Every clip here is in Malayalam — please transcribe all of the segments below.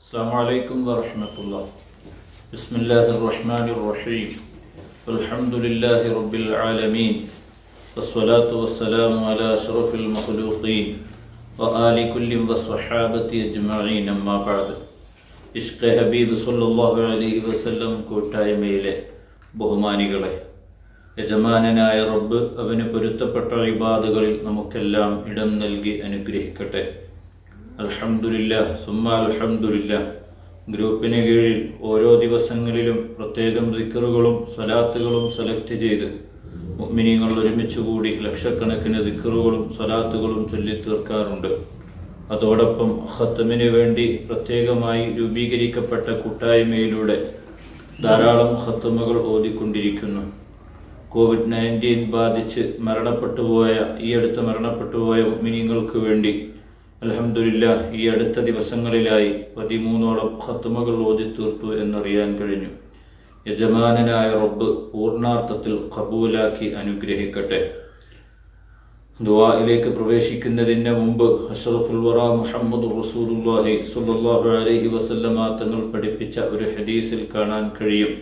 السلام عليكم ورحمة الله بسم الله الرحمن الرحيم الحمد لله رب العالمين والصلاة والسلام على أشرف المخلوقين وآل كل والصحابة أجمعين أما بعد ഇഷ്ക ഹബീബ് സല്ലല്ലാഹു അലൈഹി വസല്ലം കൂട്ടായ്മയിലെ ബഹുമാനികളെ യജമാനനായ റബ്ബ് അവന് പൊരുത്തപ്പെട്ട ഇബാദുകളിൽ നമുക്കെല്ലാം ഇടം നൽകി അനുഗ്രഹിക്കട്ടെ അൽഹംദുലില്ല സുമ്മ അൽഹംദുലില്ല ഗ്രൂപ്പിന് കീഴിൽ ഓരോ ദിവസങ്ങളിലും പ്രത്യേകം ദിക്കറുകളും സ്വലാത്തുകളും സെലക്ട് ചെയ്ത് മുഅ്മിനീങ്ങൾ ഒരുമിച്ച് കൂടി ലക്ഷക്കണക്കിന് ദിക്കറുകളും സ്വലാത്തുകളും ചൊല്ലി തീർക്കാറുണ്ട് അതോടൊപ്പം ഖത്തമിന് വേണ്ടി പ്രത്യേകമായി രൂപീകരിക്കപ്പെട്ട കൂട്ടായ്മയിലൂടെ ധാരാളം ഖത്തമുകൾ ഓതിക്കൊണ്ടിരിക്കുന്നു കോവിഡ് നയൻറ്റീൻ ബാധിച്ച് മരണപ്പെട്ടു പോയ ഈ അടുത്ത് മരണപ്പെട്ടു പോയ മുഅ്മിനീങ്ങൾക്ക് വേണ്ടി അലഹമില്ല ഈ അടുത്ത ദിവസങ്ങളിലായി പതിമൂന്നോളം ഖത്തുമകൾ ഓതി തീർത്തു എന്നറിയാൻ കഴിഞ്ഞു യജമാനനായ റബ്ബ് പൂർണാർത്ഥത്തിൽ കബൂലാക്കി അനുഗ്രഹിക്കട്ടെ ദുവായിലേക്ക് പ്രവേശിക്കുന്നതിന് മുമ്പ് അഷ്റഫുൽ വറ മുഹമ്മദ് റസൂലുള്ളാഹി സ്വല്ലല്ലാഹു അലൈഹി വസല്ലമ തങ്ങൾ പഠിപ്പിച്ച ഒരു ഹദീസിൽ കാണാൻ കഴിയും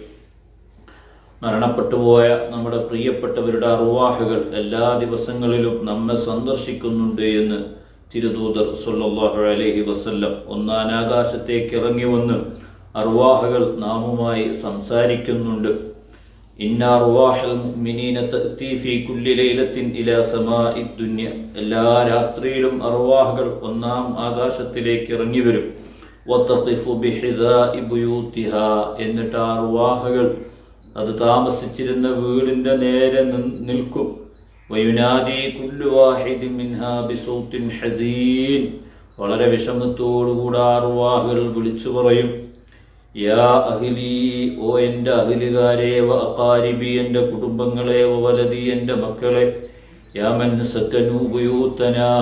മരണപ്പെട്ടുപോയ നമ്മുടെ പ്രിയപ്പെട്ടവരുടെ അറുവാഹുകൾ എല്ലാ ദിവസങ്ങളിലും നമ്മെ സന്ദർശിക്കുന്നുണ്ട് എന്ന് തിരുദൂതർ സല്ലല്ലാഹു അലൈഹി വസല്ലം ഒന്നാനാകാശത്തേക്ക് ഇറങ്ങി വന്ന് അറുവാഹകൾ നാമുമായി സംസാരിക്കുന്നുണ്ട് ഇന്ന അറുവാഹൽ മുഅ്മിനീന തഅതി ഫീ കുല്ലി ലൈലത്തിൻ ഇലാ സമാഇ ദുനിയ എല്ലാ രാത്രിയിലും അറുവാഹകൾ ഒന്നാം ആകാശത്തിലേക്ക് ഇറങ്ങി വരും വതഖിഫു ബിഹിസാഇ ബുയൂതിഹാ എന്നിട്ട് ആ അറുവാഹകൾ അത് താമസിച്ചിരുന്ന വീടിന്റെ നേരെ നിൻ- നിൽക്കും വയുനാദി കുല്ലു വാഹിദി മിൻഹാ ബിസൗത്തിൻ ഹസീൻ വളരെ വിഷമത്തോടുകൂടെ അറുവാഹുകൾ വിളിച്ചു പറയും യാ അഹിലി ഓ എൻ്റെ അഹിലുകാരെ വ അക്കാരിബി എൻ്റെ കുടുംബങ്ങളെ വ വലതി എൻ്റെ മക്കളെ യാമൻ സക്കനു ബുയൂത്തനാ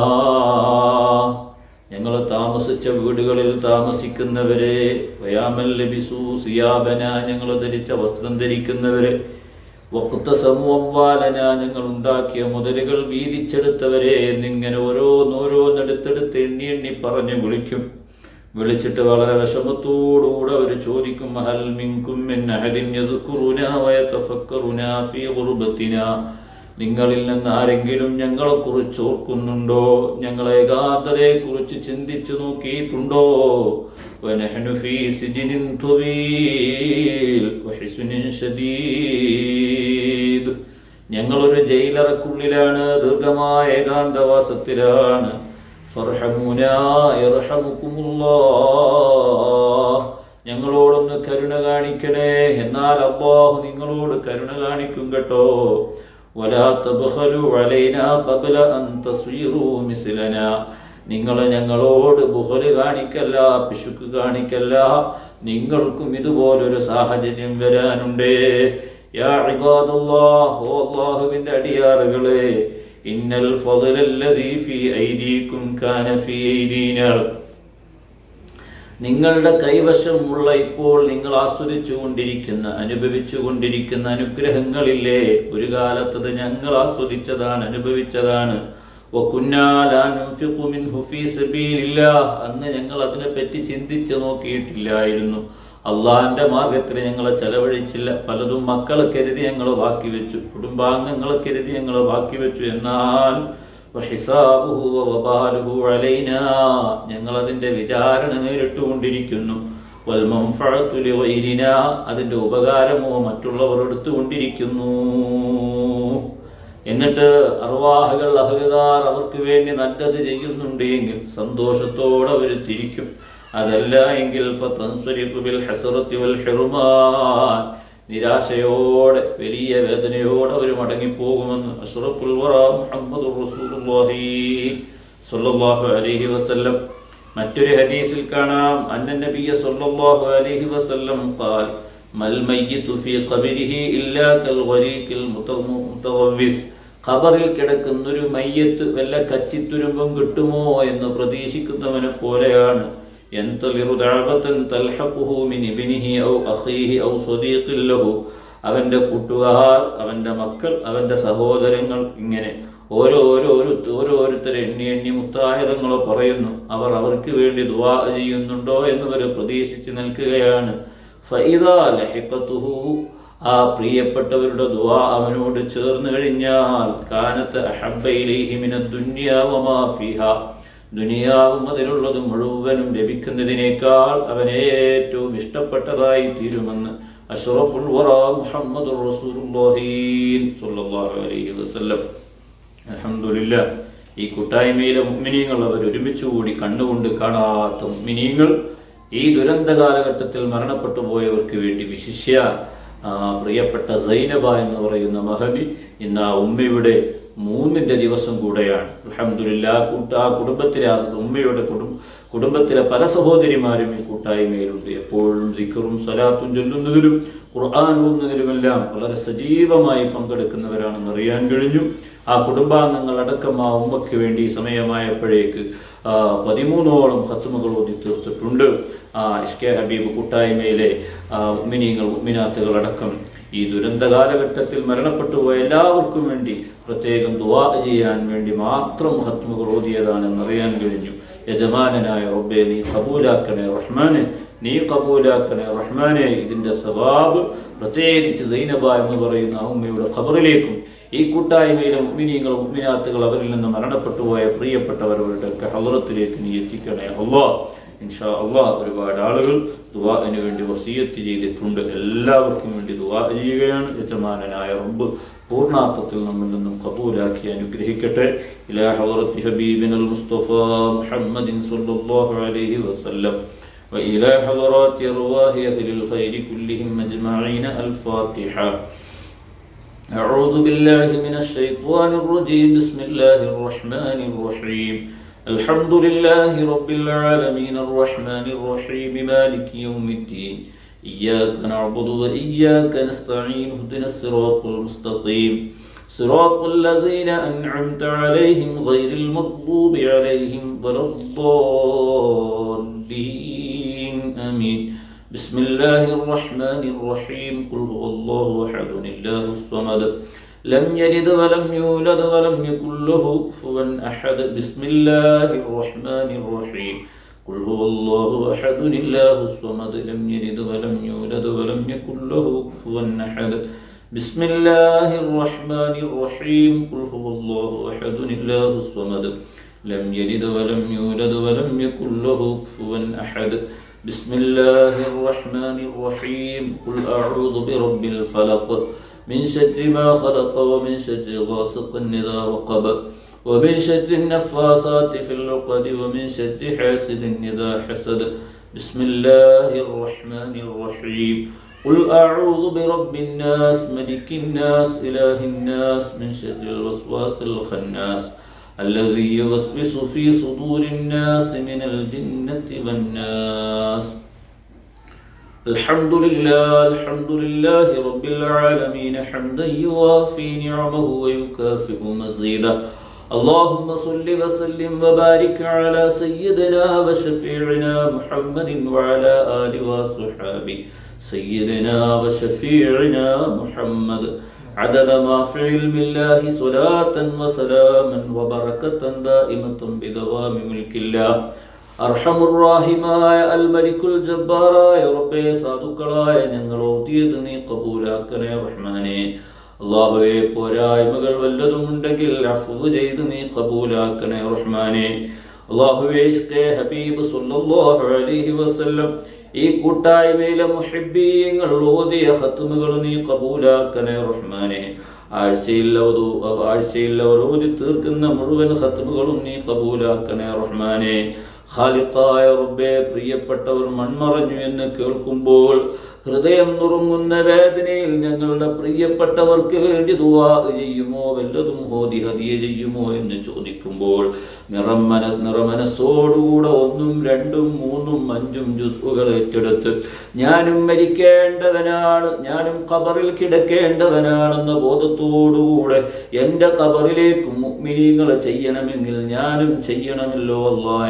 ഞങ്ങൾ താമസിച്ച വീടുകളിൽ താമസിക്കുന്നവരെ വയാമൽ ലബിസു സിയാബന ഞങ്ങൾ ധരിച്ച വസ്ത്രം ധരിക്കുന്നവരെ വക്ത സമൂഹവാലന ഞങ്ങൾ ഉണ്ടാക്കിയ മുതലുകൾ വീതിച്ചെടുത്തവരെ എന്നിങ്ങനെ ഓരോന്നോരോന്നെടുത്തെടുത്ത് എണ്ണി എണ്ണി പറഞ്ഞ് വിളിക്കും വിളിച്ചിട്ട് വളരെ വിഷമത്തോടുകൂടെ അവർ ചോദിക്കും ഹൽ മിൻകും മിൻ അഹദിൻ യദ്കുറുനാ വയതഫക്കറുനാ ഫീ ഗുർബത്തിനാ നിങ്ങളിൽ നിന്ന് ആരെങ്കിലും ഞങ്ങളെ കുറിച്ച് ഓർക്കുന്നുണ്ടോ ഞങ്ങളെ ഏകാന്തതയെ കുറിച്ച് ചിന്തിച്ചു നോക്കിയിട്ടുണ്ടോ വനഹ്നു ഫീ സിജ്നിൻ തുവീൽ വഹിസ്നിൻ ശദീദ് ഞങ്ങളൊരു ജയിലറക്കുള്ളിലാണ് ദീർഘമായ ഏകാന്തവാസത്തിലാണ് ഫർഹമുനാ യർഹമുക്കുമുല്ലാഹ് ഞങ്ങളോടൊന്ന് കരുണ കാണിക്കണേ എന്നാൽ അള്ളാഹു നിങ്ങളോട് കരുണ കാണിക്കും കേട്ടോ വലാ തബ്ഖലു അലൈനാ ഖബ്ല അൻ തസ്വീറു മിസ്ലനാ നിങ്ങൾ ഞങ്ങളോട് ബുഹല് കാണിക്കല്ല പിശുക്ക് കാണിക്കല്ല നിങ്ങൾക്കും ഇതുപോലൊരു സാഹചര്യം വരാനുണ്ടേ യാ ഇബാദല്ലാഹ് ഓ അല്ലാഹുവിൻ്റെ അടിയാറുകളെ ഇന്നൽ ഫضലല്ലദീ ഫീ ഐദീകും കാന ഫീ ഐദീനാ നിങ്ങളുടെ കൈവശമുള്ള ഇപ്പോൾ നിങ്ങൾ ആസ്വദിച്ചു കൊണ്ടിരിക്കുന്ന അനുഭവിച്ചു കൊണ്ടിരിക്കുന്ന അനുഗ്രഹങ്ങളില്ലേ ഒരു കാലത്തത് ഞങ്ങൾ ആസ്വദിച്ചതാണ് അനുഭവിച്ചതാണ് വകുന്നാലാ നുൻഫിഖു മിൻഹു ഫീ സബീലില്ലാഹ്. അന്ന് ഞങ്ങൾ അതിനെപ്പറ്റി ചിന്തിച്ചു നോക്കിയിട്ടില്ലായിരുന്നു അള്ളാഹിന്റെ മാർഗത്തിൽ ഞങ്ങളെ ചെലവഴിച്ചില്ല പലതും മക്കളെ കരുതി ഞങ്ങൾ ബാക്കി വെച്ചു കുടുംബാംഗങ്ങളെ കരുതി ഞങ്ങൾ ബാക്കി വെച്ചു എന്നാൽ വഹിസാബുഹു വവബാലുഹു അലൈനാ ഞങ്ങൾ അതിന്റെ വിചാരണ നേരിട്ടുകൊണ്ടിരിക്കുന്നു വൽമൻഫഅത്തു ലിഗൈരിനാ അതിന്റെ ഉപകാരമോ മറ്റുള്ളവർ എടുത്തുകൊണ്ടിരിക്കുന്നു എന്നിട്ട് അർവാഹകൾ അഹലുകാർ അവർക്ക് വേണ്ടി നല്ലത് ചെയ്യുന്നുണ്ട് എങ്കിൽ സന്തോഷത്തോടെ അവർ തിരിക്കും അതല്ല എങ്കിൽ ഫതൻസരിഫു ബിൽ ഹസറത്തി വൽ ഹിർമാൻ നിരാശയോടെ വലിയ വേദനയോടെ അവർ മടങ്ങിപ്പോകുമെന്ന് അഷ്റഫുൽ വറ മുഹമ്മദ് റസൂലുള്ളാഹി സ്വല്ലല്ലാഹു അലൈഹി വസല്ലം മറ്റൊരു ഹദീസിൽ കാണാം അന്ന നബിയ സ്വല്ലല്ലാഹു അലൈഹി വസല്ലം ഖാൽ മൽ മയ്യിതു ഫീ ഖബരിഹി ഇല്ലാ കൽ ഗരീഖിൽ മുതവവ്വിസ് ഖബറിൽ കിടക്കുന്ന ഒരു മയ്യത്ത് വല്ല കച്ചിത്തുരുമ്പും കിട്ടുമോ എന്ന് പ്രതീക്ഷിക്കുന്നവനെ പോലെയാണ് ينتظر دعوة تلحقه من ابنه أو أخيه أو صديق له അവൻ്റെ കൂട്ടുകാർ അവൻ്റെ മക്കൾ അവൻ്റെ സഹോദരങ്ങൾ ഇങ്ങനെ ഓരോരോ ഓരോരുത്തർ എണ്ണി എണ്ണി മുത്തായതങ്ങളോ പറയുന്നു അവർ അവർക്ക് വേണ്ടി ദുവാ ചെയ്യുന്നുണ്ടോ എന്നവർ പ്രതീക്ഷിച്ച് നിൽക്കുകയാണ് ഫൈദാ ലഹിഖത്തുഹു ആ പ്രിയപ്പെട്ടവരുടെ ദുആ അവനോട് ചേർന്ന് കഴിഞ്ഞാൽ കാനത്ത് അഹബ്ബ ഇലൈഹി മിനദ് ദുനിയാ വമാ ഫിഹാ ദുനിയാവും അതിലുള്ളത് മുഴുവനും ലഭിക്കുന്നതിനേക്കാൾ അവൻ ഏറ്റവും ഇഷ്ടപ്പെട്ടതായി തീരുമെന്ന് അഷ്റഫുൽ വറ മുഹമ്മദുർ റസൂലുള്ളാഹി സ്വല്ലല്ലാഹു അലൈഹി വസല്ലം അൽഹംദുലില്ലാ ഈ കൂട്ടായ്മയിലെ മുഅ്മിനീങ്ങൾ അവർ ഒരുമിച്ച് കൂടി കണ്ണുകൊണ്ട് കാണാത്ത മുഅ്മിനീങ്ങൾ ഈ ദുരന്ത കാലഘട്ടത്തിൽ മരണപ്പെട്ടു പോയവർക്ക് വേണ്ടി വിശിഷ്യ ആ, പ്രിയപ്പെട്ട സൈനബ എന്ന് പറയുന്ന മഹദി ഇന്ന് ആ ഉമ്മയുടെ മൂന്നിന്റെ ദിവസം കൂടെയാണ് അൽഹംദുലില്ലാ കൂട്ട ആ കുടുംബത്തിലെ ആ ഉമ്മയുടെ കുടും കുടുംബത്തിലെ പല സഹോദരിമാരും ഈ കൂട്ടായ്മയിലുണ്ട് എപ്പോഴും സിക്കറും സലാത്തും ചൊല്ലുന്നതിലും ഖുർആൻ ഓതുന്നതിലുമെല്ലാം വളരെ സജീവമായി പങ്കെടുക്കുന്നവരാണെന്ന് അറിയാൻ കഴിഞ്ഞു ആ കുടുംബാംഗങ്ങൾ അടക്കം ആ ഉമ്മയ്ക്ക് വേണ്ടി സമയമായപ്പോഴേക്ക് ആ, പതിമൂന്നോളം ഖത്തുമകൾ ഓതി തീർത്തിട്ടുണ്ട് ആ ഇഷ്കെ ഹബീബ് കൂട്ടായ്മയിലെ ആ, ഉമ്മിനീങ്ങൾ ഉമ്മിനാത്തുകൾ അടക്കം ഈ ദുരന്ത കാലഘട്ടത്തിൽ മരണപ്പെട്ടു പോയ എല്ലാവർക്കും വേണ്ടി പ്രത്യേകം ദുവാ ചെയ്യാൻ വേണ്ടി മാത്രം ഹത്മുകൾ ഓതിയതാണെന്ന് അറിയാൻ കഴിഞ്ഞു യജമാനനായ റബ്ബെ നീ കബൂലാക്കണേ റഹ്മാനെ നീ കബൂലാക്കണേ റഹ്മാനെ ഇതിന്റെ സവാബ് പ്രത്യേകിച്ച് സൈനബ എന്ന് പറയുന്ന ആ ഉമ്മയുടെ ഖബറിലേക്കും ഈ കൂട്ടായ്മയിലെ മുഅ്മിനീങ്ങൾ മുഅ്മിനാത്തുകൾ അവരിൽ നിന്ന് മരണപ്പെട്ടു പോയ പ്രിയപ്പെട്ടവരുടെ ഒക്കെ ഹളറത്തിലേക്ക് നീ എത്തിക്കണേ അള്ളാഹ് ഇൻഷാ അള്ളാഹ് ഒരുപാട് ആളുകൾ ദുവാന് വേണ്ടി വസീയത്ത് ചെയ്തിട്ടുണ്ട് എല്ലാവർക്കും വേണ്ടി ദുവാ ചെയ്യുകയാണ് യജമാനനായ റബ്ബ് പൂർണ്ണാർത്ഥത്തിൽ നമ്മിൽ നിന്നും കബൂലാക്കി അനുഗ്രഹിക്കട്ടെ ഇലാ ഹളറത്തി ഹബീബിനൽ മുസ്തഫ മുഹമ്മദിൻ സല്ലല്ലാഹു അലൈഹി വസല്ലം وإلى حضرات أرواح أهل الخير كلهم أجمعين الفاتحة أعوذ بالله من الشيطان الرجيم بسم الله الرحمن الرحيم الحمد لله رب العالمين الرحمن الرحيم مالك يوم الدين إياك نعبد وإياك نستعين اهدنا الصراط المستقيم صراط الذين أنعمت عليهم غير المغضوب عليهم ولا الضالين آمين بسم الله الرحمن الرحيم قل هو الله أحد الله الصمد لم يلد ولم يولد ولم يكن له كفوا أحد بسم الله الرحمن الرحيم قل هو الله أحد الله الصمد لم يلد ولم يولد ولم يكن له كفوا أحد بسم الله الرحمن الرحيم قل هو الله أحد الله الصمد لم يلد ولم يولد ولم يكن له كفوا أحد بسم الله الرحمن الرحيم قل أعوذ برب الفلق من شر ما خلق ومن شر غاسق إذا وقب ومن شر النفاثات في العقد ومن شر حاسد إذا حسد بسم الله الرحمن الرحيم قل أعوذ برب الناس ملك الناس إله الناس من شر الوسواس الخناس الذي يوسوس في صدور الناس من الجنة والناس الحمد لله الحمد لله رب العالمين حمدا يوافي نعمه ويكافئ مزيده اللهم صل وسلم وبارك على سيدنا وشفيعنا محمد وعلى آله وصحبه سيدنا وشفيعنا محمد عدد ما في علم الله صلاة وسلاما وبركة دائمة بدوام ملك الله അർഹമുറാഹിമായ അൽ മലിക്കുൽ ജബ്ബാറായ റബ്ബേ സാധുക്കളായ ഞങ്ങൾ ഓതിയത് നീ കബൂലാക്കണേ റഹ്മാനെ അള്ളാഹുവെ പോരായ്മകൾ വല്ലതും ഉണ്ടെങ്കിൽ അഫു ചെയ്ത് നീ കബൂലാക്കണേ റഹ്മാനെ അള്ളാഹുവെ ഇഷ്കേ ഹബീബ് സല്ലല്ലാഹു അലൈഹി വസല്ലം ഈ കൂട്ടായ്മയിലെ മുഹിബീങ്ങൾ ഓതിയ ഹത്തുമുകൾ നീ കബൂലാക്കണേ റഹ്മാനെ ആഴ്ചയിൽ അവർ ആഴ്ചയിൽ അവർ ഓതി തീർക്കുന്ന മുഴുവൻ ഹത്തുമുകളും നീ കബൂലാക്കണേ റഹ്മാനെ ഖാലിഖായ റബ്ബെ പ്രിയപ്പെട്ടവർ മൺമറഞ്ഞു എന്ന് കേൾക്കുമ്പോൾ ഹൃദയം നുറുങ്ങുന്ന വേദനയിൽ ഞങ്ങളുടെ പ്രിയപ്പെട്ടവർക്ക് വേണ്ടി ദുവാ ചെയ്യുമോ വല്ലതും ഹോതി ഹതിയ ചെയ്യുമോ എന്ന് ചോദിക്കുമ്പോൾ നിറം മന നിറമനസ്സോടുകൂടെ ഒന്നും രണ്ടും മൂന്നും അഞ്ചും ജുസുകൾ ഏറ്റെടുത്ത് ഞാനും മരിക്കേണ്ടവനാണ് ഞാനും ഖബറിൽ കിടക്കേണ്ടവനാണെന്ന ബോധത്തോടുകൂടെ എൻ്റെ ഖബറിലേക്ക് മുഗ്മിനീങ്ങൾ ചെയ്യണമെങ്കിൽ ഞാനും ചെയ്യണമല്ലോ അല്ല എന്ന ചിന്ത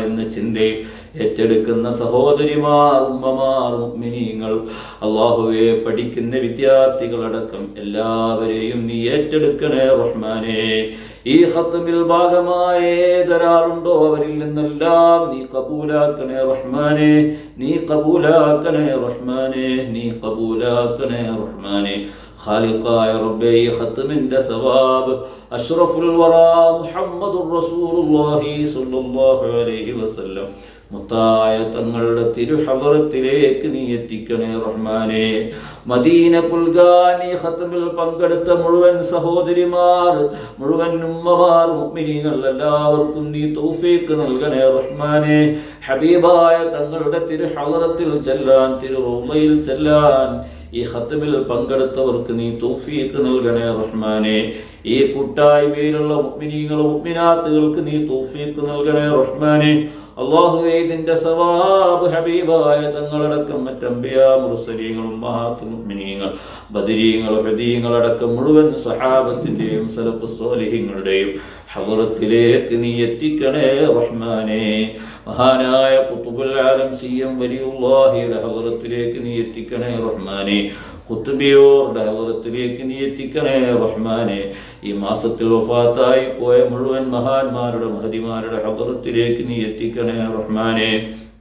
ചിന്തയും ഏറ്റെടുക്കുന്ന സഹോദരിമാർ ഉമ്മമാർ മുഅ്മിനീങ്ങൾ അള്ളാഹുവെ പഠിക്കുന്ന വിദ്യാർത്ഥികളടക്കം എല്ലാവരെയും നീ ഏറ്റെടുക്കണേ റഹ്മാനെ ഈ ഖത്തമിൽ ഭാഗമായ ഏതൊരാളുണ്ടോ അവരിൽ നിന്നെല്ലാം നീ കബൂലാക്കണേ റഹ്മാനെ നീ കബൂലാക്കണേ റഹ്മാനെ നീ കബൂലാക്കണേ റഹ്മാനെ ഖാലിഖായ റബ്ബേ ഈ ഖത്തമിന്റെ സവാബ് അഷ്റഫുൽ വറാ മുഹമ്മദുർ റസൂലുള്ളാഹി സ്വല്ലല്ലാഹു അലൈഹി വസല്ലം മുത്തായ തങ്ങളുടെ തിരുഹവറത്തിലേക്ക് നീ എത്തിക്കണേ റഹ്മാനെ മദീന പുൽഗാനി ഖത്തമിൽ പങ്കെടുത്ത മുഴുവൻ സഹോദരിമാർ മുഴുവൻ ഉമ്മമാർ മുഅ്മിനീങ്ങൾ എല്ലാവർക്കും നീ തൗഫീഖ് നൽകണേ റഹ്മാനെ ഹബീബായ തങ്ങളുടെ തിരുഹവറത്തിൽ ചെല്ലാൻ തിരുറൗളയിൽ ചെല്ലാൻ ഈ ഖത്തമിൽ പങ്കെടുത്തവർക്ക് നീ തൗഫീഖ് നൽകണേ റഹ്മാനെ ഈ കൂട്ടായ്മയിലുള്ള മുഅ്മിനീങ്ങളും മുഅ്മിനാത്തുകൾക്ക് നീ തൗഫീഖ് നൽകണേ റഹ്മാനെ അള്ളാഹുവേ ഇതിന്റെ സവാബ് ഹബീബായ തങ്ങളടക്കം മറ്റമ്പിയ മുർസലീങ്ങളും മഹാത്ത് മുഅ്മിനീങ്ങൾ ബദരീങ്ങൾ ഹദീങ്ങൾ അടക്കം മുഴുവൻ സഹാബത്തിന്റെയും സലഫ് സ്വാലിഹ്യങ്ങളുടെയും ഹദറത്തിലേക്ക് നീ എത്തിക്കണേ റഹ്മാനെ മഹാനായ കുത്തുബുൽ ആലം സി എം വലിയുള്ളാഹിയുടെ ഹദറത്തിലേക്ക് നീ എത്തിക്കണേ റഹ്മാനെ കുത്തുബിയോരുടെ ഹദറത്തിലേക്ക് നീ എത്തിക്കണേ റഹ്മാനെ ഈ മാസത്തിൽ വഫാത്തായി പോയ മുഴുവൻ മഹാന്മാരുടെ മഹതിമാരുടെ ഹദറത്തിലേക്ക് നീ എത്തിക്കണേ റഹ്മാനെ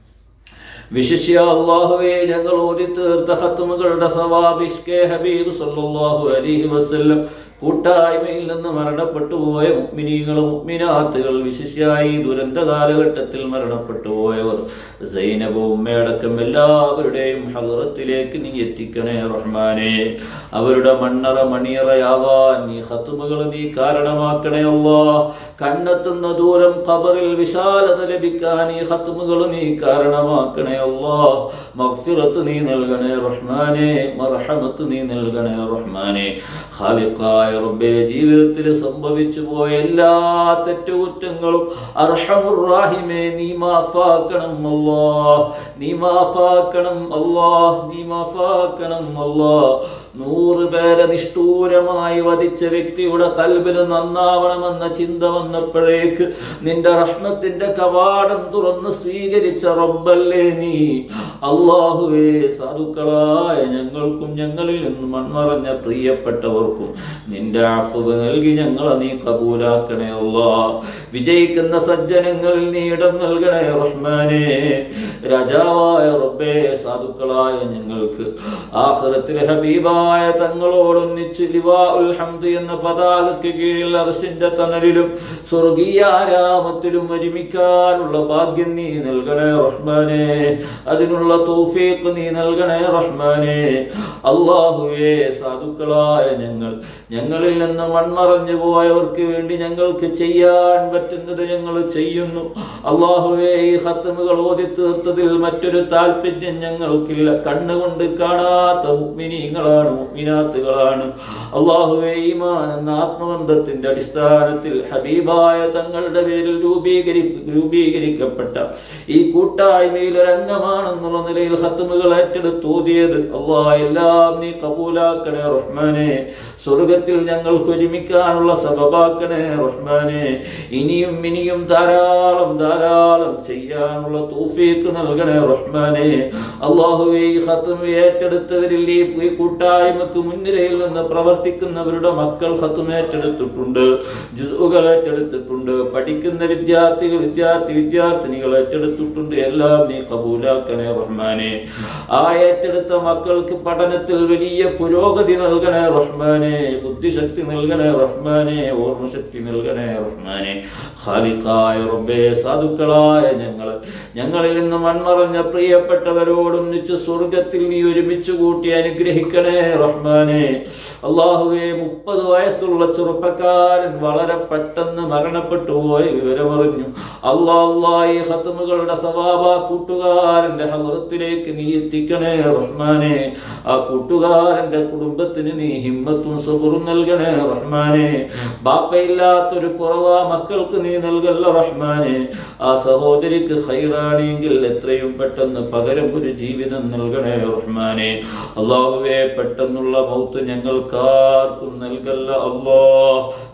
വിശിഷ്യ അള്ളാഹുവേ ഞങ്ങൾ ഓതി തീർത്ത ഹത്തുമുകളുടെ സവാബിഷ്കെ ഹബീബ് സല്ലല്ലാഹു അലൈഹി വസല്ലം കൂട്ടായ്മയിൽ നിന്ന് മരണപ്പെട്ടു പോയ മുഗ്മിനീകളും മുഗ്മിനാത്തുകൾ വിശിഷ്യായി ദുരന്ത കാലഘട്ടത്തിൽ മരണപ്പെട്ടു പോയവർ സൈനബ ഉമ്മയടക്കം എല്ലാവരുടെയും ഹലറത്തിലേക്ക് നീ എത്തിക്കണേ റഹ്മാനെ അവരുടെ മണ്ണറ മണിയറയാവാൻ നീ ഹത്തുമകൾ നീ കാരണമാക്കണേ അല്ലാ കണ്ണെത്തുന്ന ദൂരം ഖബറിൽ വിശാലത ലഭിക്കാൻ ഈ ഹത്തുമുകൾ നീ കാരണമാക്കണേ അല്ലാ മഗ്ഫിറത്ത് നീ നൽകണേ റഹ്മാനെ മർഹമത്ത് നീ നൽകണേ റഹ്മാനെ ഖാലിഖായ റബ്ബേ ജീവിതത്തിൽ സംഭവിച്ചു പോയ എല്ലാ തെറ്റുകുറ്റങ്ങളും അർഹമുറാഹിമേ നീ മാഫാക്കണം അല്ലാ നീ മാഫാക്കണം അല്ലാ നീ മാഫാക്കണം അല്ലാ നൂറ് പേരെ നിഷ്ഠൂരമായി വധിച്ച വ്യക്തിയുടെ കൽബിന് നന്നാവണമെന്ന ചിന്ത വന്നപ്പോഴേക്ക് നിന്റെ റഹ്മത്തിന്റെ കവാടം തുറന്ന് സ്വീകരിച്ച റബ്ബല്ലേ നീ അള്ളാഹുവേ സാധുക്കളായ ഞങ്ങൾക്കും ഞങ്ങളിൽ നിന്ന് മൺമറഞ്ഞ പ്രിയപ്പെട്ടവർക്കും നിന്റെ അഫുവ് നൽകി ഞങ്ങളെ നീ കബൂലാക്കണേ അല്ലാ വിജയിക്കുന്ന സജ്ജനങ്ങളിൽ നീ ഇടം നൽകണേ റഹ്മാനെ രാജാവായ റബ്ബേ സാധുക്കളായ ഞങ്ങൾക്ക് ആഖിറത്തിൽ ഹബീബായ തങ്ങളോടൊന്നിച്ച് ലിവാ ഉൽ ഹംദ് എന്ന പതാകയ്ക്ക് കീഴിൽ അർഷിന്റെ തണലിലും സ്വർഗീയ ആരാമത്തിലും ഒരുമിക്കാനുള്ള ഭാഗ്യം നീ നൽകണേ റഹ്മാനെ അതിനുള്ള തൗഫീഖ് നീ നൽകണേ റഹ്മാനെ അള്ളാഹുവേ സാധുക്കളായ ഞങ്ങൾ ഞങ്ങളിൽ നിന്ന് മൺമറഞ്ഞു പോയവർക്ക് വേണ്ടി ഞങ്ങൾക്ക് ചെയ്യാൻ പറ്റുന്നത് ഞങ്ങൾ ചെയ്യുന്നു അള്ളാഹുവേ ഈ ഹത്തമുകൾ ഓതി തീർത്തതിൽ മറ്റൊരു താല്പര്യം ഞങ്ങൾക്കില്ല കണ്ണുകൊണ്ട് കാണാത്ത മുഗ്മിനീങ്ങളാണ് മുഗ്മിനാത്തുകളാണ് അള്ളാഹുവേ ഈമാൻ എന്ന ആത്മബന്ധത്തിന്റെ അടിസ്ഥാനത്തിൽ ഹബീബായ തങ്ങളുടെ പേരിൽ രൂപീകരി രൂപീകരിക്കപ്പെട്ട ഈ കൂട്ടായ്മയിൽ ഒരു അംഗമാണെന്നുള്ള നിലയിൽ ഹത്തമുകൾ ഏറ്റെടുത്തൂതിയത് അള്ളാ എല്ലാം നീ കബൂലാക്കണേ റഹ്മാനെ സ്വർഗത്തിൽ ഞങ്ങൾക്ക് ഒരുമിക്കാനുള്ള സബബാക്കണേ റഹ്മാനെ ഇനിയും ഇനിയും ധാരാളം ധാരാളം ചെയ്യാനുള്ള തൗഫീഖ് നൽകണേ റഹ്മാനെ അള്ളാഹുവേ ഈ ഖത്മ ഏറ്റെടുത്തവരിൽ ഈ ഈ കൂട്ടായ്മക്ക് മുൻനിരയിൽ നിന്ന് പ്രവർത്തിക്കുന്നവരുടെ മക്കൾ ഖത്മ ഏറ്റെടുത്തിട്ടുണ്ട് ജുസുകൾ ഏറ്റെടുത്തിട്ടുണ്ട് പഠിക്കുന്ന വിദ്യാർത്ഥികൾ വിദ്യാർത്ഥി വിദ്യാർത്ഥിനികൾ ഏറ്റെടുത്തിട്ടുണ്ട് എല്ലാം നീ കബൂലാക്കണേ റഹ്മാനെ ആ ഏറ്റെടുത്ത മക്കൾക്ക് പഠനത്തിൽ വലിയ പുരോഗതി നൽകണേ റഹ്മാനെ ബുദ്ധിശക്തി നൽകണേ റഹ്മാനെ ഓർമ്മശക്തി നൽകണേ റഹ്മാനെ ഖാലിഖായ റബ്ബേ സാധുക്കളായ ഞങ്ങൾ ഞങ്ങളിൽ നിന്ന് മൺമറഞ്ഞ പ്രിയപ്പെട്ടവരോടൊന്നിച്ച് സ്വർഗത്തിൽ നീ ഒരുമിച്ച് കൂട്ടി അനുഗ്രഹിക്കണേ റഹ്മാനെ അള്ളാഹുവെ മുപ്പത് വയസ്സുള്ള ചെറുപ്പക്കാരൻ വളരെ പെട്ടെന്ന് മരണപ്പെട്ടു പോയ വിവരമറിഞ്ഞു അള്ളാ അള്ളാ ഈ ഹത്തമുകളുടെ സവാബ കൂട്ടുകാരന്റെ ഹലത്തിലേക്ക് നീ എത്തിക്കണേ റഹ്മാനെ ആ കൂട്ടുകാരന്റെ കുടുംബത്തിന് നീ ഹിമ്മത്തും സുഖറും നൽകണേ റഹ്മാനെ ബാപ്പയില്ലാത്തൊരു കുറവാ മക്കൾക്ക് നീ നൽകല്ല റഹ്മാനെ ആ സഹോദരിക്ക് ഹൈറാണെങ്കിൽ എത്രയും പെട്ടെന്ന് പകരം ഒരു ജീവിതം നൽകണേ റഹ്മാനെ അള്ളാഹുവെ പെട്ടെന്നുള്ള മൗത്ത് ഞങ്ങൾക്കാർക്കും നൽകല്ല അള്ളാ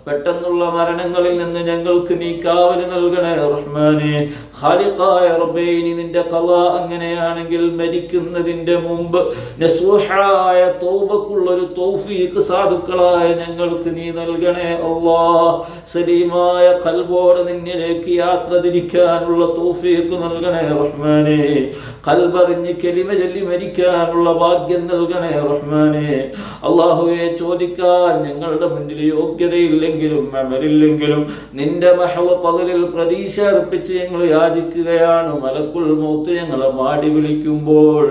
പെട്ടെന്നുള്ള മരണങ്ങളിൽ നിന്ന് ഞങ്ങൾക്ക് നീ കാവല് നൽകണേ റഹ്മാനെ ഖാലിഖായ റബ്ബേ ഇനി നിന്റെ ഖള അങ്ങനെയാണെങ്കിൽ മരിക്കുന്നതിന്റെ മുമ്പ് നസ്വഹായ തൗബക്കുള്ള ഒരു തൗഫീഖ് സാധുക്കളായ ഞങ്ങൾക്ക് നീ നൽകണേ അല്ലാ സലീമായ കൽബോടെ നിന്നിലേക്ക് യാത്ര തിരിക്കാനുള്ള തൗഫീഖ് നൽകണേ റഹ്മാനെ കൽബറിഞ്ഞ് കെലിമ ചൊല്ലി മരിക്കാനുള്ള ഭാഗ്യം നൽകണേ റഹ്മാനെ അള്ളാഹുവെ ചോദിക്കാൻ ഞങ്ങളുടെ മുന്നിൽ യോഗ്യതയില്ലെങ്കിലും അമലില്ലെങ്കിലും നിന്റെ മഹള പകലിൽ പ്രതീക്ഷ അർപ്പിച്ച് ഞങ്ങൾ യാചിക്കുകയാണ് മലക്കുൾ മൂത്ത് ഞങ്ങളെ മാടി വിളിക്കുമ്പോൾ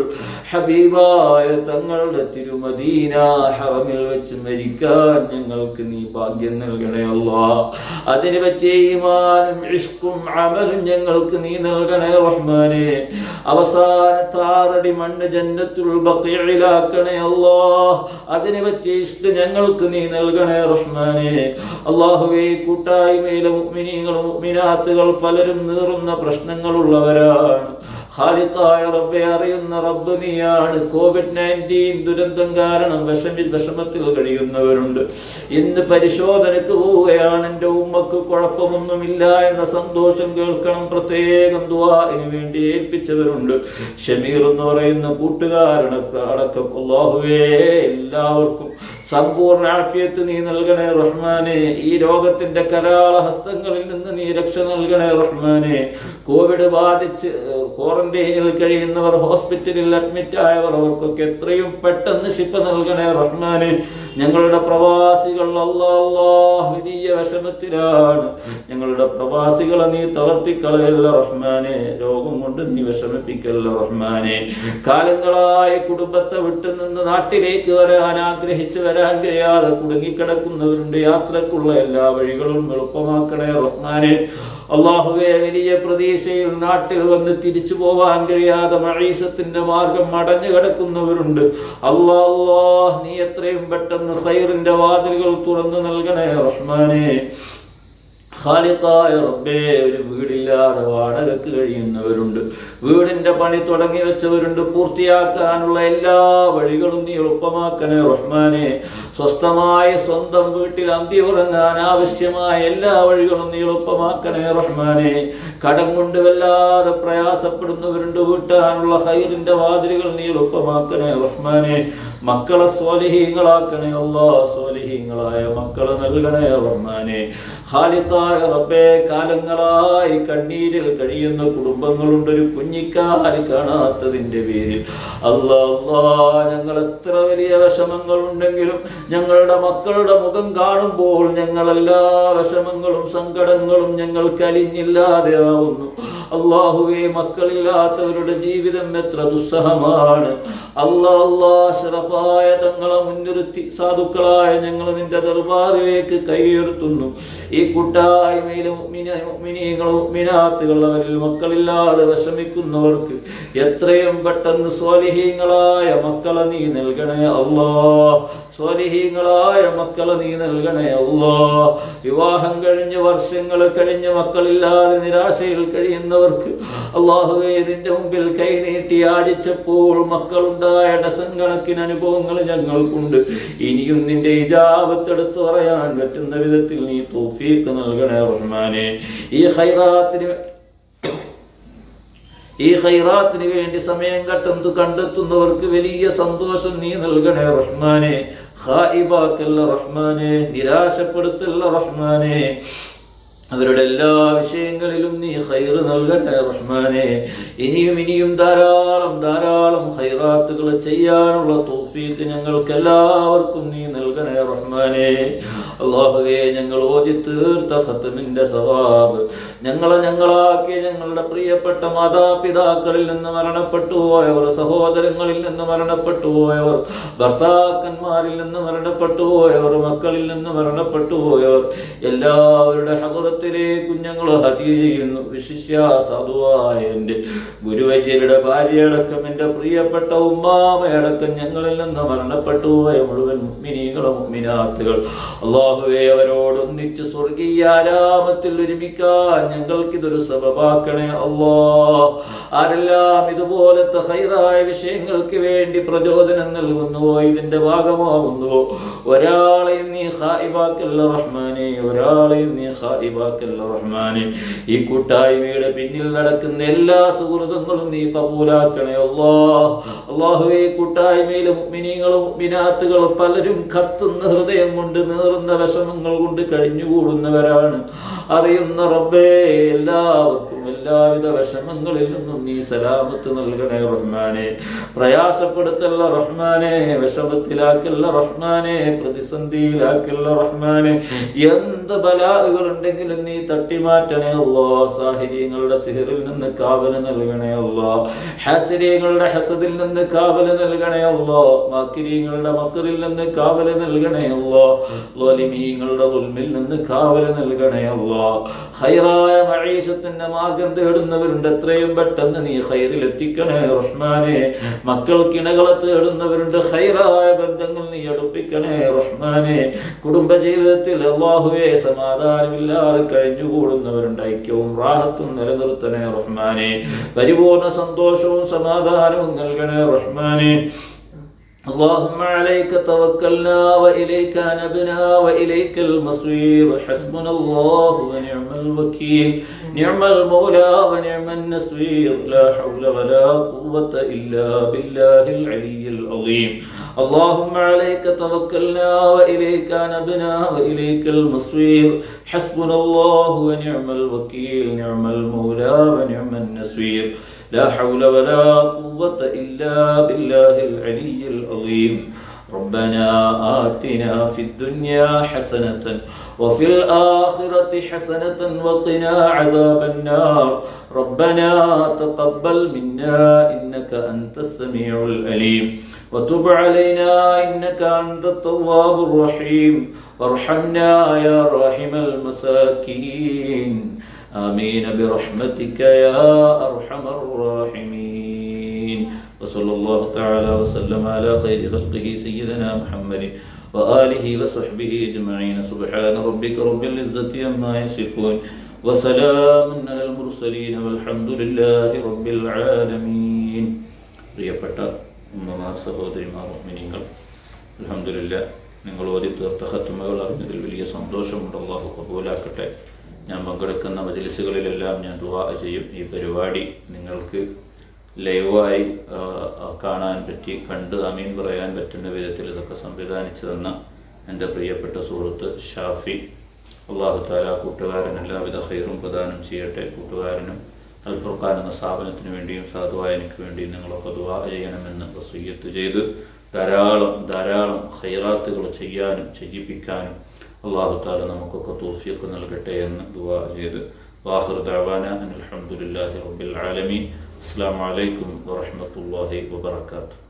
ഹബീബായ തങ്ങളുടെ തിരുമദീന ഹറമിൽ വെച്ച് മരിക്കാൻ ഞങ്ങൾക്ക് നീ ഭാഗ്യം നൽകണേ അല്ലാ അതിന് പറ്റിയ ഈമാനും ഇഷ്കും അമലും ഞങ്ങൾക്ക് നീ നൽകണേ റഹ്മാനെ അവസാനത്തെ ആറടി മണ്ണ് ജന്നത്തുൽ ബഖീഇലാക്കണേ അല്ലാ അതിന് പറ്റിയ ഇഷ്ട ഞങ്ങൾക്ക് നീ നൽകണേ റഹ്മാനെ അള്ളാഹുവേ കൂട്ടായ്മയിലെ മുഅ്മിനീങ്ങളും മുഅ്മിനാത്തുകൾ പലരും നീറുന്ന പ്രശ്നങ്ങളുള്ളവരാണ് ഖാലിഖായ റബ്ബെ അറിയുന്ന റബ്ബ് നീയാണ് കോവിഡ് നയൻറ്റീൻ ദുരന്തം കാരണം വിഷമി വിഷമത്തിൽ കഴിയുന്നവരുണ്ട് ഇന്ന് പരിശോധനക്ക് പോവുകയാണ് എൻ്റെ ഉമ്മക്ക് കുഴപ്പമൊന്നുമില്ല എന്ന സന്തോഷം കേൾക്കണം പ്രത്യേകം ദുആഇന് വേണ്ടി ഏൽപ്പിച്ചവരുണ്ട് ഷമീർ എന്ന് പറയുന്ന കൂട്ടുകാരനൊക്കെ അടക്കം അള്ളാഹുവേ എല്ലാവർക്കും സമ്പൂർണ്ണ ആഫിയത്ത് നീ നൽകണേ റഹ്മാനെ ഈ രോഗത്തിന്റെ കരാള ഹസ്തങ്ങളിൽ നിന്ന് നീ രക്ഷ നൽകണേ റഹ്മാനെ കോവിഡ് ബാധിച്ച് ക്വാറന്റൈനിൽ കഴിയുന്നവർ ഹോസ്പിറ്റലിൽ അഡ്മിറ്റ് ആയവർ അവർക്കൊക്കെ എത്രയും പെട്ടെന്ന് ശിപ്പ നൽകണേ റഹ്മാനെ ഞങ്ങളുടെ പ്രവാസികൾ അല്ലാ അല്ലാ വലിയ വിഷമത്തിലാണ് ഞങ്ങളുടെ പ്രവാസികളെ നീ തളർത്തിക്കളയല്ല റഹ്മാനെ രോഗം കൊണ്ട് നീ വിഷമിപ്പിക്കല്ല റഹ്മാനെ കാലങ്ങളായി കുടുംബത്തെ വിട്ടു നിന്ന് നാട്ടിലേക്ക് വരാൻ ആഗ്രഹിച്ചു വരാൻ കഴിയാതെ കുടുങ്ങിക്കിടക്കുന്നവരുണ്ട് യാത്രക്കുള്ള എല്ലാ വഴികളും എളുപ്പമാക്കണേ റഹ്മാനെ അള്ളാഹുവെ വലിയ പ്രതീക്ഷയിൽ നാട്ടിൽ വന്ന് തിരിച്ചു പോവാൻ കഴിയാതെ മഴീസത്തിന്റെ മാർഗം അടഞ്ഞു കിടക്കുന്നവരുണ്ട് അല്ലാ അല്ലാഹ് നീ എത്രയും പെട്ടെന്ന് സൈറിന്റെ വാതിലുകൾ തുറന്നു നൽകണേ റഹ്മാനെ ഖാലിഖായ റബ്ബേ ഒരു വീടില്ലാതെ വാടകക്ക് കഴിയുന്നവരുണ്ട് വീടിന്റെ പണി തുടങ്ങി വെച്ചവരുണ്ട് പൂർത്തിയാക്കാനുള്ള എല്ലാ വഴികളും നീ എളുപ്പമാക്കണേ റഹ്മാനെ സ്വസ്ഥമായി സ്വന്തം വീട്ടിൽ അന്തി ഉറങ്ങാൻ ആവശ്യമായ എല്ലാ വഴികളും നീ എളുപ്പമാക്കണേ റഹ്മാനെ കടം കൊണ്ട് വല്ലാതെ പ്രയാസപ്പെടുന്നവരുണ്ട് വീട്ടാനുള്ള ഹൈറിന്റെ വാതിലുകൾ നീ എളുപ്പമാക്കണേ റഹ്മാനെ മക്കളെ സ്വാലിഹീങ്ങളാക്കണേ അല്ലാ സ്വാലിഹീങ്ങളായ മക്കളെ നൽകണേ റഹ്മാനെ ഖാലിഖായ റബ്ബേ കാലങ്ങളായി കണ്ണീരിൽ കഴിയുന്ന കുടുംബങ്ങളുണ്ട് ഒരു കുഞ്ഞിക്കാല് കാണാത്തതിന്റെ പേരിൽ അല്ലാ അല്ലാ ഞങ്ങൾ എത്ര വലിയ വിഷമങ്ങൾ ഉണ്ടെങ്കിലും ഞങ്ങളുടെ മക്കളുടെ മുഖം കാണുമ്പോൾ ഞങ്ങൾ എല്ലാ വിഷമങ്ങളും സങ്കടങ്ങളും ഞങ്ങൾ കലിഞ്ഞില്ലാതെ ആവുന്നു അള്ളാഹുവെ മക്കളില്ലാത്തവരുടെ ജീവിതം എത്ര ദുസ്സഹമാണ് അല്ലാ അല്ലാ ശറഫായ തങ്ങളെ മുൻനിർത്തി സാധുക്കളായ ഞങ്ങൾ നിന്റെ ദർബാറിലേക്ക് കൈയുയർത്തുന്നു ഈ കൂട്ടായ്മയിലെ മുഅ്മിന- മുഅ്മിനീങ്ങളും മുഅ്മിനാത്തുകൾ അവരിൽ മക്കളില്ലാതെ വിഷമിക്കുന്നവർക്ക് എത്രയും പെട്ടെന്ന് സ്വാലിഹീങ്ങളായ മക്കളെ നീ നൽകണേ അല്ലാ സ്വാലിഹീങ്ങളായ മക്കളെ നീ നൽകണേ അല്ലാ വിവാഹം കഴിഞ്ഞ് വർഷങ്ങൾ കഴിഞ്ഞ് മക്കളില്ലാതെ നിരാശയിൽ കഴിയുന്നവർക്ക് അള്ളാഹുവേ നിന്റെ മുമ്പിൽ കൈനീട്ടി ആടിച്ചപ്പോൾ മക്കളുണ്ടായ ഡസൻ കണക്കിന് അനുഭവങ്ങൾ ഞങ്ങൾക്കുണ്ട് ഇനിയും നിന്റെ ഇജാബത്തെടുത്ത് പറയാൻ പറ്റുന്ന വിധത്തിൽ നീ തോഫീക്ക് നൽകണേ റഹ്മാനെ ഈ ഹൈറാത്തിന് ഈ ഹൈറാത്തിന് വേണ്ടി സമയം കണ്ടെത്തു കണ്ടെത്തുന്നവർക്ക് വലിയ സന്തോഷം നീ നൽകണേ റഹ്മാനെ ഹായിബാക്കല്ല റഹ്മാനെ നിരാശപ്പെടുത്തല്ല റഹ്മാനെ അവരുടെ എല്ലാ വിഷയങ്ങളിലും നീ ഹൈറ് നൽകട്ടെ റഹ്മാനെ ഇനിയും ഇനിയും ധാരാളം ധാരാളം ഹൈറാത്തുകൾ ചെയ്യാനുള്ള തോഫീക്ക് ഞങ്ങൾക്ക് എല്ലാവർക്കും നീ നൽകണേ റഹ്മാനെ അള്ളാഹുവേ ഞങ്ങൾ ഓതി തീർത്ത ഖത്തമിന്റെ സവാബ് ഞങ്ങളെ ഞങ്ങളാക്കിയ ഞങ്ങളുടെ പ്രിയപ്പെട്ട മാതാപിതാക്കളിൽ നിന്ന് മരണപ്പെട്ടു പോയവർ സഹോദരങ്ങളിൽ നിന്ന് മരണപ്പെട്ടു പോയവർ ഭർത്താക്കന്മാരിൽ നിന്ന് മരണപ്പെട്ടു പോയവർ മക്കളിൽ നിന്ന് മരണപ്പെട്ടു പോയവർ എല്ലാവരുടെ ഹകുറത്തിലെ കുഞ്ഞുങ്ങൾ ഹതി ചെയ്യുന്നു വിശിഷ്യ സാധുവായ എൻ്റെ ഗുരുവര്യരുടെ ഭാര്യയടക്കം എൻ്റെ പ്രിയപ്പെട്ട ഉമ്മാമയടക്കം ഞങ്ങളിൽ നിന്ന് മരണപ്പെട്ടു പോയ മുഴുവൻ മുഗ്മിനീകളും മുഗ്മിനാത്തുകൾ അള്ളാഹു അള്ളാഹുവെ അവരോടൊന്നിച്ച് സ്വർഗീയ ആരാമത്തിൽ ഒരുമിക്കാൻ ഞങ്ങൾക്കിതൊരു സബബാക്കണേ അള്ളാ ആരെല്ലാം ഇതുപോലത്തെ ഹൈറായ വിഷയങ്ങൾക്ക് വേണ്ടി പ്രചോദനം നൽകുന്നുവോ ഇതിന്റെ ഭാഗമാകുന്നുവോ ഒരാളെയും നീ ഹായിബാക്കല്ല റഹ്മാനെ ഒരാളെയും നീ ഹായിബാക്കല്ല റഹ്മാനെ ഈ കൂട്ടായ്മയുടെ പിന്നിൽ നടക്കുന്ന എല്ലാ സുഹൃത്തുക്കളും നീ കബൂലാക്കണേ അല്ലാ അള്ളാഹുവെ ഈ കൂട്ടായ്മയിലെ മുഅ്മിനീങ്ങളും മുഅ്മിനാത്തുകളും പലരും കത്തുന്ന ഹൃദയം കൊണ്ട് നേറുന്ന വിഷമങ്ങൾ കൊണ്ട് കഴിഞ്ഞുകൂടുന്നവരാണ് അറിയുന്ന റബ്ബേ എല്ലാവർക്കും എല്ലാവിധ വിഷമങ്ങളിൽ നിന്നും നീ സലാമത്ത് നൽകണേ റഹ്മാനെ പ്രയാസപ്പെടുത്തല്ല റഹ്മാനെ വിഷമത്തിലാക്കല്ല റഹ്മാനെ പ്രതിസന്ധിയിലാക്കല്ല റഹ്മാനെ എന്ത് ബലാഹുകൾ ഉണ്ടെങ്കിലും നീ തട്ടിമാറ്റണേ അല്ലോ സാഹചര്യങ്ങളുടെ സിഹറിൽ നിന്ന് കാവല് നൽകണേ അല്ലോ ഹാസിര്യങ്ങളുടെ ഹസദിൽ നിന്ന് കാവല് നൽകണേ അല്ലോ മാക്കിര്യങ്ങളുടെ മക്കറിൽ നിന്ന് കാവല് നൽകണേ അല്ലോ ലോലിമീങ്ങളുടെ ഉൽമിൽ നിന്ന് കാവല് നൽകണേ അല്ലോ ഹൈറായ മഴീശത്തിന്റെ മാർഗം തേടുന്നവരുണ്ട് എത്രയും പെട്ടെന്ന് നീ ഹൈറിൽ എത്തിക്കണേ റഹ്മാനെ മക്കൾക്കിണകളെ തേടുന്നവരുണ്ട് ഹൈറായ ബന്ധങ്ങൾ നീ അടുപ്പിക്കണേ റഹ്മാനെ കുടുംബ ജീവിതത്തിൽ അള്ളാഹുവെ സമാധാനമില്ലാതെ കഴിഞ്ഞുകൂടുന്നവരുണ്ട് ഐക്യവും റാഹത്തും നിലനിർത്തണേ റഹ്മാനെ പരിപൂർണ സന്തോഷവും സമാധാനവും നൽകണേ റഹ്മാനെ اللهم عليك توكلنا وإليك نبنا وإليك المصير حسبنا الله ونعم الوكيل نعم المولى ونعم النصير لا حول ولا قوة إلا بالله العلي العظيم اللهم عليك توكلنا وإليك نبنا وإليك المصير حسبنا الله ونعم الوكيل نعم المولى ونعم النصير لا حول ولا قوة إلا بالله العلي العظيم ربنا آتنا في الدنيا حسنة وفي الآخرة حسنة وقنا عذاب النار ربنا تقبل منا إنك أنت السميع الأليم وتب علينا إنك أنت التواب الرحيم وارحمنا يا راحم المساكين آمين برحمتك يا أرحم الراحمين وصلى الله تعالى وسلم على خير خلقه سيدنا محمد وآله وصحبه أجمعين سبحان ربك رب العزة عما يصفون وسلام على المرسلين والحمد لله رب العالمين പ്രിയപ്പെട്ട ഉമ്മമാർ സഹോദരിമാർ മിനിങ്ങൾ അലഹമില്ല നിങ്ങൾ ഓതി തീർത്ത ഹത്തുമകൾ അറിഞ്ഞതിൽ വലിയ സന്തോഷമുണ്ട് അള്ളാഹു കബൂലാക്കട്ടെ ഞാൻ പങ്കെടുക്കുന്ന മജലിസുകളിലെല്ലാം ഞാൻ ദുവാ ചെയ്യും ഈ പരിപാടി നിങ്ങൾക്ക് ലൈവായി ആ, ആ, കാണാൻ പറ്റി കണ്ട് അമീൻ പറയാൻ പറ്റുന്ന വിധത്തിൽ ഇതൊക്കെ സംവിധാനിച്ചു തന്ന എൻ്റെ പ്രിയപ്പെട്ട സുഹൃത്ത് ഷാഫി അള്ളാഹു താല കൂട്ടുകാരൻ എല്ലാവിധ ഹൈറും പ്രദാനം ചെയ്യട്ടെ കൂട്ടുകാരനും അൽ ഫുർഖാൻ എന്ന സ്ഥാപനത്തിന് വേണ്ടിയും സാധുവായ എനിക്ക് വേണ്ടിയും നിങ്ങളൊക്കെ ദുവാ ചെയ്യണമെന്ന് വസീയത്ത് ചെയ്ത് ധാരാളം ധാരാളം ഹൈറാത്തുകൾ ചെയ്യാനും ചെയ്യിപ്പിക്കാനും അള്ളാഹു താല നമുക്കൊക്കെ തോഫിയൊക്കെ നൽകട്ടെ എന്ന് ദുവാ ചെയ്ത് വാഹർ ദാവാന അൽഹംദുലില്ലാഹി റബ്ബിൽ ആലമീൻ അസ്സാം വലൈക്കും വറഹമത്തല്ലാഹി വബർക്കാത്തു